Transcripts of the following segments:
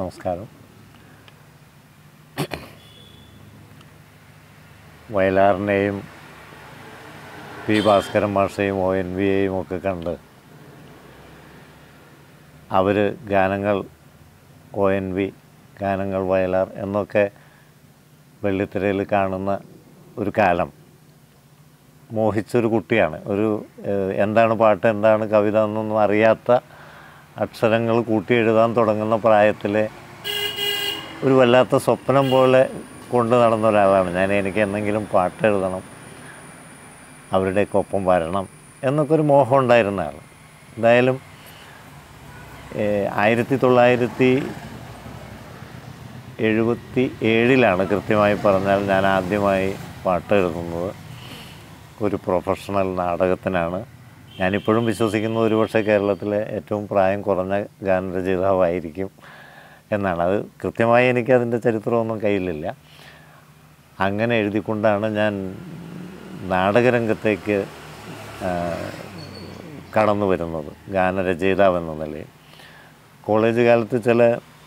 നമസ്കാരം വയലാറിനെയും പി ഭാസ്കരൻ മാഷയും ഒ എൻ വിയെയും ഒക്കെ കണ്ട് അവർ ഗാനങ്ങൾ ഒ എൻ വി ഗാനങ്ങൾ വയലാർ എന്നൊക്കെ വെള്ളിത്തിരയിൽ കാണുന്ന ഒരു കാലം മോഹിച്ചൊരു കുട്ടിയാണ് ഒരു ഏഹ്, എന്താണ് പാട്ട് എന്താണ് കവിത എന്നൊന്നും അറിയാത്ത അക്ഷരങ്ങൾ കൂട്ടി എഴുതാൻ തുടങ്ങുന്ന പ്രായത്തിലെ ഒരു വല്ലാത്ത സ്വപ്നം പോലെ കൊണ്ടു നടന്ന ഒരാളാണ് ഞാൻ എനിക്ക് എന്തെങ്കിലും പാട്ട് എഴുതണം അവരുടെയൊക്കെ ഒപ്പം വരണം എന്നൊക്കെ ഒരു മോഹം ഉണ്ടായിരുന്ന ആൾ എന്തായാലും ഏഹ്, ആയിരത്തി തൊള്ളായിരത്തി എഴുപത്തി ഏഴിലാണ് കൃത്യമായി പറഞ്ഞാൽ ഞാൻ ആദ്യമായി പാട്ട് എഴുതുന്നത് ഒരു പ്രൊഫഷണൽ നാടകത്തിനാണ് ഞാനിപ്പോഴും വിശ്വസിക്കുന്നത് ഒരുപക്ഷെ കേരളത്തിലെ ഏറ്റവും പ്രായം കുറഞ്ഞ ഗാനരചയിതാവായിരിക്കും എന്നാണ് അത് കൃത്യമായി എനിക്ക് അതിൻ്റെ ചരിത്രമൊന്നും കയ്യിലില്ല അങ്ങനെ എഴുതിക്കൊണ്ടാണ് ഞാൻ നാടകരംഗത്തേക്ക് ആ, കടന്നു വരുന്നത് ഗാനരചയിതാവെന്ന നിലയിൽ കോളേജ് കാലത്ത് ചില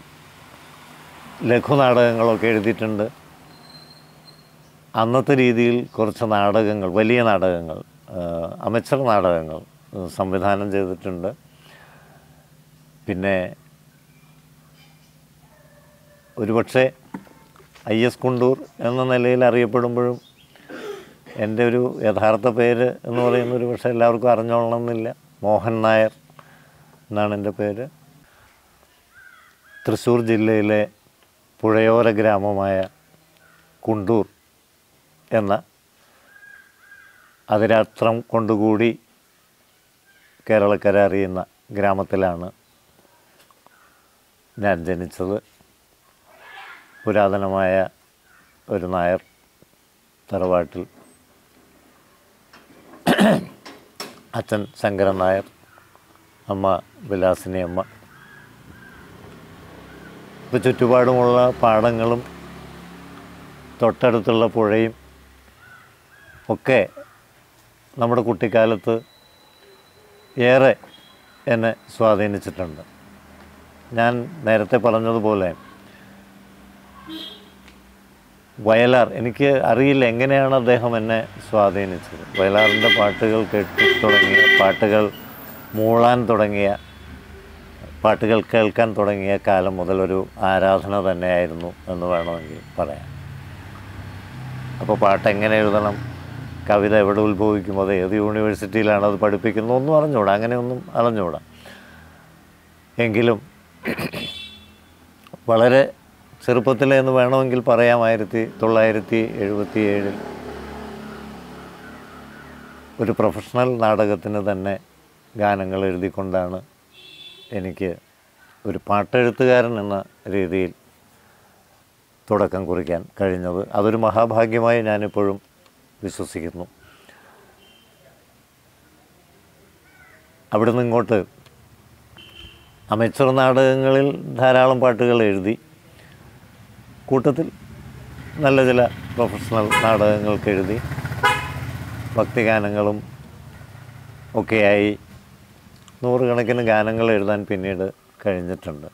ലഘുനാടകങ്ങളൊക്കെ എഴുതിയിട്ടുണ്ട് അന്നത്തെ രീതിയിൽ കുറച്ച് നാടകങ്ങൾ വലിയ നാടകങ്ങൾ അമച്ചർ നാടകങ്ങൾ ആ, സംവിധാനം ചെയ്തിട്ടുണ്ട് പിന്നെ ഒരുപക്ഷെ ഐ എസ് കുണ്ടൂർ എന്ന നിലയിൽ അറിയപ്പെടുമ്പോഴും എൻ്റെ ഒരു യഥാർത്ഥ പേര് എന്ന് പറയുന്ന ഒരു പക്ഷേ എല്ലാവർക്കും അറിഞ്ഞോളണം എന്നില്ല മോഹൻ നായർ എന്നാണ് എൻ്റെ പേര് തൃശ്ശൂർ ജില്ലയിലെ പുഴയോര ഗ്രാമമായ കുണ്ടൂർ എന്ന അതിരാത്രം കൊണ്ടുകൂടി കേരളക്കര അറിയുന്ന ഗ്രാമത്തിലാണ് ഞാൻ ജനിച്ചത് പുരാതനമായ ഒരു നായർ തറവാട്ടിൽ അച്ഛൻ ശങ്കരൻ നായർ അമ്മ വിലാസിനി അമ്മ ഇപ്പോൾ ചുറ്റുപാടുമുള്ള പാടങ്ങളും തൊട്ടടുത്തുള്ള പുഴയും ഒക്കെ നമ്മുടെ കുട്ടിക്കാലത്ത് ഏറെ എന്നെ സ്വാധീനിച്ചിട്ടുണ്ട് ഞാൻ നേരത്തെ പറഞ്ഞതുപോലെ വയലാർ എനിക്ക് അറിയില്ല എങ്ങനെയാണ് അദ്ദേഹം എന്നെ സ്വാധീനിച്ചത് വയലാറിൻ്റെ പാട്ടുകൾ കേട്ടു തുടങ്ങിയ പാട്ടുകൾ മൂളാൻ തുടങ്ങിയ പാട്ടുകൾ കേൾക്കാൻ തുടങ്ങിയ കാലം മുതൽ ഒരു ആരാധന തന്നെയായിരുന്നു എന്ന് വേണമെങ്കിൽ പറയാം അപ്പോൾ പാട്ട് എങ്ങനെ എഴുതണം കവിത എവിടെ ഉത്ഭവിക്കും അത് ഏത് യൂണിവേഴ്സിറ്റിയിലാണ് അത് പഠിപ്പിക്കുന്നത് ഒന്നും അറിഞ്ഞൂടാ അങ്ങനെയൊന്നും അറിഞ്ഞൂടാ എങ്കിലും വളരെ ചെറുപ്പത്തിലെ എന്ന് വേണമെങ്കിൽ പറയാം ആയിരത്തി തൊള്ളായിരത്തി എഴുപത്തി ഏഴിൽ ഒരു പ്രൊഫഷണൽ നാടകത്തിന് തന്നെ ഗാനങ്ങൾ എഴുതിക്കൊണ്ടാണ് എനിക്ക് ഒരു പാട്ടെഴുത്തുകാരൻ എന്ന രീതിയിൽ തുടക്കം കുറിക്കാൻ കഴിഞ്ഞത് അതൊരു മഹാഭാഗ്യമായി ഞാനിപ്പോഴും വിശ്വസിക്കുന്നു അവിടുന്ന് ഇങ്ങോട്ട് അമേച്ചർ നാടകങ്ങളിൽ ധാരാളം പാട്ടുകൾ എഴുതി കൂട്ടത്തിൽ നല്ല ചില പ്രൊഫഷണൽ നാടകങ്ങൾക്ക് എഴുതി ഭക്തിഗാനങ്ങളും ഒക്കെയായി നൂറുകണക്കിന് ഗാനങ്ങൾ എഴുതാൻ പിന്നീട് കഴിഞ്ഞിട്ടുണ്ട്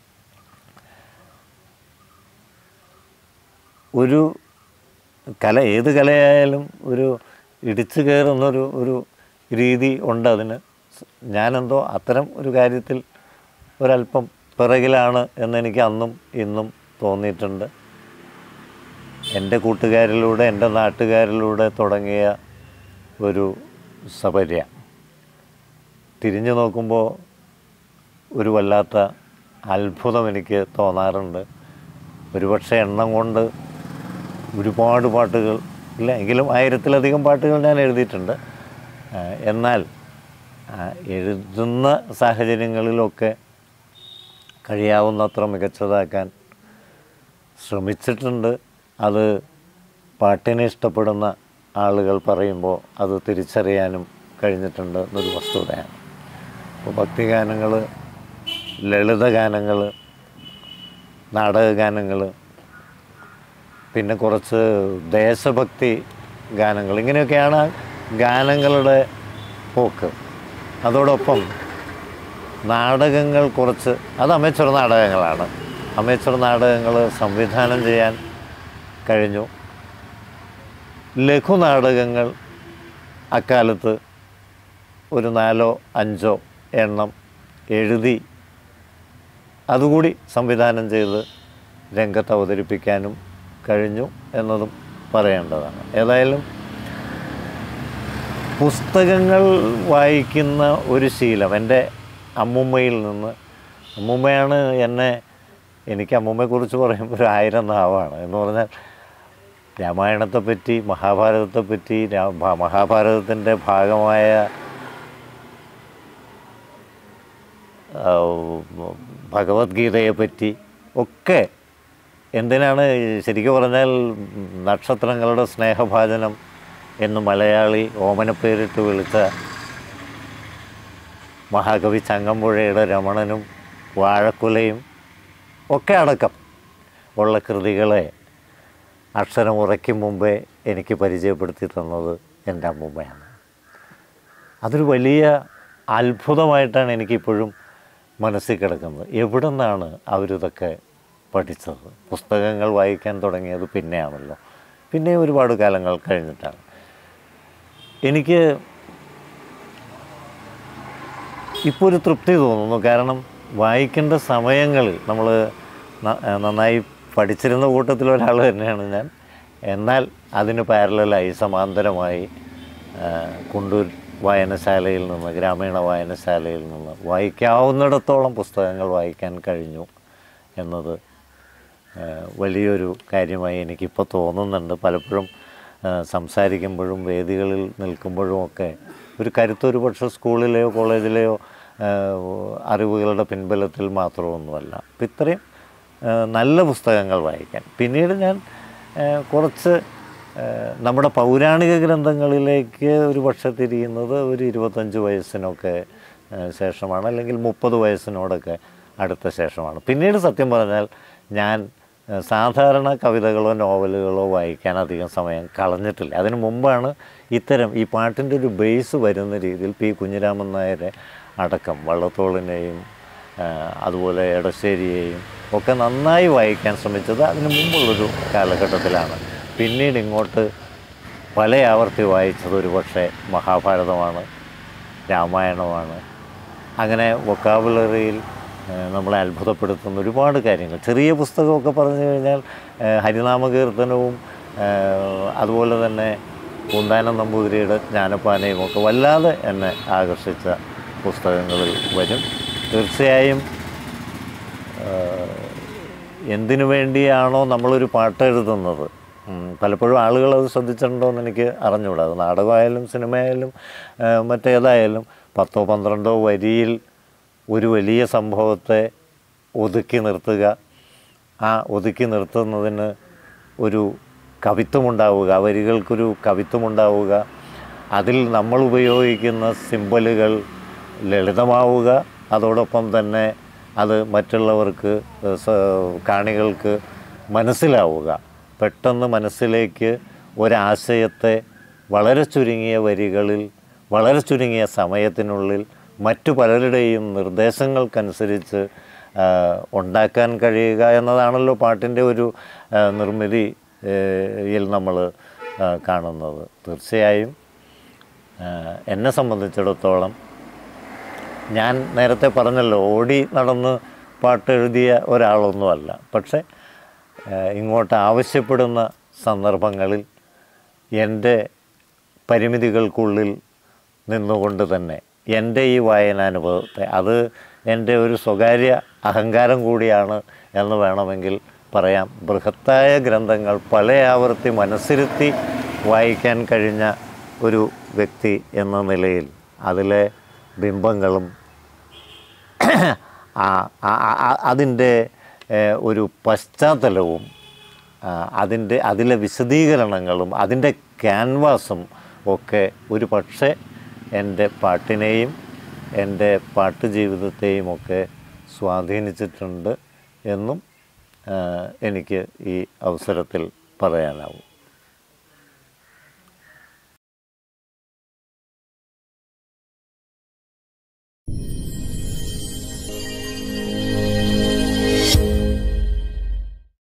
ഒരു കല ഏത് കലയായാലും ഒരു ഇടിച്ചു കയറുന്നൊരു ഒരു രീതി ഉണ്ട് അതിന് ഞാനെന്തോ അത്തരം ഒരു കാര്യത്തിൽ ഒരല്പം പിറകിലാണ് എന്നെനിക്ക് അന്നും ഇന്നും തോന്നിയിട്ടുണ്ട് എൻ്റെ കൂട്ടുകാരിലൂടെ എൻ്റെ നാട്ടുകാരിലൂടെ തുടങ്ങിയ ഒരു സപര്യ തിരിഞ്ഞു നോക്കുമ്പോൾ ഒരു വല്ലാത്ത അത്ഭുതം എനിക്ക് തോന്നാറുണ്ട് ഒരുപക്ഷെ എണ്ണം കൊണ്ട് ഒരുപാട് പാട്ടുകൾ ഇല്ല എങ്കിലും ആയിരത്തിലധികം പാട്ടുകൾ ഞാൻ എഴുതിയിട്ടുണ്ട് ആ, എന്നാൽ ആ, എഴുതുന്ന സാഹചര്യങ്ങളിലൊക്കെ കഴിയാവുന്നത്ര മികച്ചതാക്കാൻ ശ്രമിച്ചിട്ടുണ്ട് അത് പാട്ടിനെ ഇഷ്ടപ്പെടുന്ന ആളുകൾ പറയുമ്പോൾ അത് തിരിച്ചറിയാനും കഴിഞ്ഞിട്ടുണ്ട് എന്നൊരു വസ്തുതയാണ് അപ്പോൾ ഭക്തിഗാനങ്ങൾ ലളിതഗാനങ്ങൾ നാടകഗാനങ്ങൾ പിന്നെ കുറച്ച് ദേശഭക്തി ഗാനങ്ങൾ ഇങ്ങനെയൊക്കെയാണ് ഗാനങ്ങളുടെ പോക്ക് അതോടൊപ്പം നാടകങ്ങൾ കുറച്ച് അത് അമേച്ചർ നാടകങ്ങളാണ് അമേച്ചർ നാടകങ്ങൾ സംവിധാനം ചെയ്യാൻ കഴിഞ്ഞു ലഘുനാടകങ്ങൾ അക്കാലത്ത് ഒരു നാലോ അഞ്ചോ എണ്ണം എഴുതി അതുകൂടി സംവിധാനം ചെയ്ത് രംഗത്ത് അവതരിപ്പിക്കാനും കഴിഞ്ഞു എന്നതും പറയേണ്ടതാണ് ഏതായാലും പുസ്തകങ്ങൾ വായിക്കുന്ന ഒരു ശീലം എൻ്റെ അമ്മുമ്മയിൽ നിന്ന് അമ്മുമ്മയാണ് എന്നെ എനിക്ക് അമ്മുമ്മയെക്കുറിച്ച് പറയുമ്പോൾ ഒരു ആയിരം നാവാണ് എന്ന് പറഞ്ഞാൽ രാമായണത്തെപ്പറ്റി മഹാഭാരതത്തെപ്പറ്റി രാ- ഭ- മഹാഭാരതത്തിൻ്റെ ഭാഗമായ ആ, ഭഗവത്ഗീതയെപ്പറ്റി ഒക്കെ എന്തിനാണ് ശരിക്കും പറഞ്ഞാൽ നക്ഷത്രങ്ങളുടെ സ്നേഹഭാജനം എന്ന് മലയാളി ഓമനപ്പേരിട്ട് വിളിച്ച മഹാകവി ചങ്ങമ്പുഴയുടെ രമണനും വാഴക്കുലയും ഒക്കെ അടക്കം ഉള്ള കൃതികളെ അക്ഷരം ഉറയ്ക്കും മുമ്പേ എനിക്ക് പരിചയപ്പെടുത്തി തന്നത് എൻ്റെ അമ്മൂമ്മയാണ് അതൊരു വലിയ അത്ഭുതമായിട്ടാണ് എനിക്കിപ്പോഴും മനസ്സിൽ കിടക്കുന്നത് എവിടെ നിന്നാണ് അവരിതൊക്കെ പഠിച്ചത് പുസ്തകങ്ങൾ വായിക്കാൻ തുടങ്ങിയത് പിന്നെയാണല്ലോ പിന്നെ ഒരുപാട് കാലങ്ങൾ കഴിഞ്ഞിട്ടാണ് എനിക്ക് ഇപ്പോൾ ഒരു തൃപ്തി തോന്നുന്നു കാരണം വായിക്കേണ്ട സമയങ്ങളിൽ നമ്മൾ നന്നായി പഠിച്ചിരുന്ന കൂട്ടത്തിൽ ഒരാൾ തന്നെയാണ് ഞാൻ എന്നാൽ അതിന് പാരലായി സമാന്തരമായി ആ, കുണ്ടൂർ വായനശാലയിൽ നിന്ന് ഗ്രാമീണ വായനശാലയിൽ നിന്ന് വായിക്കാവുന്നിടത്തോളം പുസ്തകങ്ങൾ വായിക്കാൻ കഴിഞ്ഞു എന്നത് ആ, വലിയൊരു കാര്യമായി എനിക്കിപ്പോൾ തോന്നുന്നുണ്ട് പലപ്പോഴും ആ, സംസാരിക്കുമ്പോഴും വേദികളിൽ നിൽക്കുമ്പോഴും ഒക്കെ ഒരു കരുത്തൊരു പക്ഷേ സ്കൂളിലെയോ കോളേജിലെയോ ആ, അറിവുകളുടെ പിൻബലത്തിൽ മാത്രമൊന്നുമല്ല അപ്പം ഇത്രയും ആ, നല്ല പുസ്തകങ്ങൾ വായിക്കാൻ പിന്നീട് ഞാൻ ആ, കുറച്ച് ആ, നമ്മുടെ പൗരാണിക ഗ്രന്ഥങ്ങളിലേക്ക് ഒരു പക്ഷെ തിരിയുന്നത് ഒരു ഇരുപത്തഞ്ച് വയസ്സിനൊക്കെ ആ, ശേഷമാണ് അല്ലെങ്കിൽ മുപ്പത് വയസ്സിനോടൊക്കെ അടുത്ത ശേഷമാണ് പിന്നീട് സത്യം പറഞ്ഞാൽ ഞാൻ ആ, സാധാരണ കവിതകളോ നോവലുകളോ വായിക്കാൻ അധികം സമയം കളഞ്ഞിട്ടില്ല അതിനു മുമ്പാണ് ഇത്തരം ഈ പാട്ടിൻ്റെ ഒരു ബേസ് വരുന്ന രീതിയിൽ പി കുഞ്ഞിരാമൻ നായരെ അടക്കം വള്ളത്തോളിനെയും ആ, അതുപോലെ എടശ്ശേരിയെയും ഒക്കെ നന്നായി വായിക്കാൻ ശ്രമിച്ചത് അതിന് മുമ്പുള്ളൊരു കാലഘട്ടത്തിലാണ് പിന്നീട് ഇങ്ങോട്ട് പല ആവർത്തി വായിച്ചത് ഒരു പക്ഷേ മഹാഭാരതമാണ് രാമായണമാണ് അങ്ങനെ വൊക്കാബുലറിയിൽ നമ്മളെ അത്ഭുതപ്പെടുത്തുന്ന ഒരുപാട് കാര്യങ്ങൾ ചെറിയ പുസ്തകമൊക്കെ പറഞ്ഞു കഴിഞ്ഞാൽ ആ, ഹരിനാമകീർത്തനവും ആ, അതുപോലെ തന്നെ കുന്താനം നമ്പൂതിരിയുടെ ജ്ഞാനപ്പാനയും ഒക്കെ വല്ലാതെ എന്നെ ആകർഷിച്ച പുസ്തകങ്ങളിൽ വരും തീർച്ചയായും എന്തിനു വേണ്ടിയാണോ നമ്മളൊരു പാട്ട് എഴുതുന്നത് ഉം, പലപ്പോഴും ആളുകൾ അത് ശ്രദ്ധിച്ചിട്ടുണ്ടോ എന്ന് എനിക്ക് അറിഞ്ഞുകൂടാ അത് നാടകമായാലും സിനിമയായാലും ആ, മറ്റേതായാലും പത്തോ പന്ത്രണ്ടോ വരിയിൽ ഒരു വലിയ സംഭവത്തെ ഒതുക്കി നിർത്തുക ആ ഒതുക്കി നിർത്തുന്നതിന് ഒരു കവിത്വമുണ്ടാവുക ആ വരികൾക്കൊരു കവിത്വമുണ്ടാവുക അതിൽ നമ്മൾ ഉപയോഗിക്കുന്ന സിമ്പലുകൾ ലളിതമാവുക അതോടൊപ്പം തന്നെ അത് മറ്റുള്ളവർക്ക് ഏഹ്, സ- കാണികൾക്ക് മനസ്സിലാവുക പെട്ടെന്ന് മനസ്സിലേക്ക് ഒരാശയത്തെ വളരെ ചുരുങ്ങിയ വരികളിൽ വളരെ ചുരുങ്ങിയ സമയത്തിനുള്ളിൽ മറ്റു പലരുടെയും നിർദ്ദേശങ്ങൾക്കനുസരിച്ച് ആ, ഉണ്ടാക്കാൻ കഴിയുക എന്നതാണല്ലോ പാട്ടിൻ്റെ ഒരു ആ, നിർമ്മിതി ഏഹ്, യിൽ നമ്മൾ കാണുന്നത് തീർച്ചയായും ആ, എന്നെ സംബന്ധിച്ചിടത്തോളം ഞാൻ നേരത്തെ പറഞ്ഞല്ലോ ഓടി നടന്ന് പാട്ട് എഴുതിയ ഒരാളൊന്നുമല്ല പക്ഷേ ഏഹ്, ഇങ്ങോട്ട് ആവശ്യപ്പെടുന്ന സന്ദർഭങ്ങളിൽ എൻ്റെ പരിമിതികൾക്കുള്ളിൽ നിന്നുകൊണ്ട് തന്നെ എൻ്റെ ഈ വായനാനുഭവത്തെ അത് എൻ്റെ ഒരു സ്വകാര്യ അഹങ്കാരം കൂടിയാണ് എന്ന് വേണമെങ്കിൽ പറയാം ബൃഹത്തായ ഗ്രന്ഥങ്ങൾ പല ആവർത്തി മനസ്സിരുത്തി വായിക്കാൻ കഴിഞ്ഞ ഒരു വ്യക്തി എന്ന നിലയിൽ അതിലെ ബിംബങ്ങളും അതിൻ്റെ ഒരു പശ്ചാത്തലവും ആ, അതിൻ്റെ അതിലെ വിശദീകരണങ്ങളും അതിൻ്റെ ക്യാൻവാസും ഒക്കെ ഒരു പക്ഷേ എൻ്റെ പാട്ടിനെയും എൻ്റെ പാട്ട് ജീവിതത്തെയും ഒക്കെ സ്വാധീനിച്ചിട്ടുണ്ട് എന്നും ആ, എനിക്ക് ഈ അവസരത്തിൽ പറയാനാവും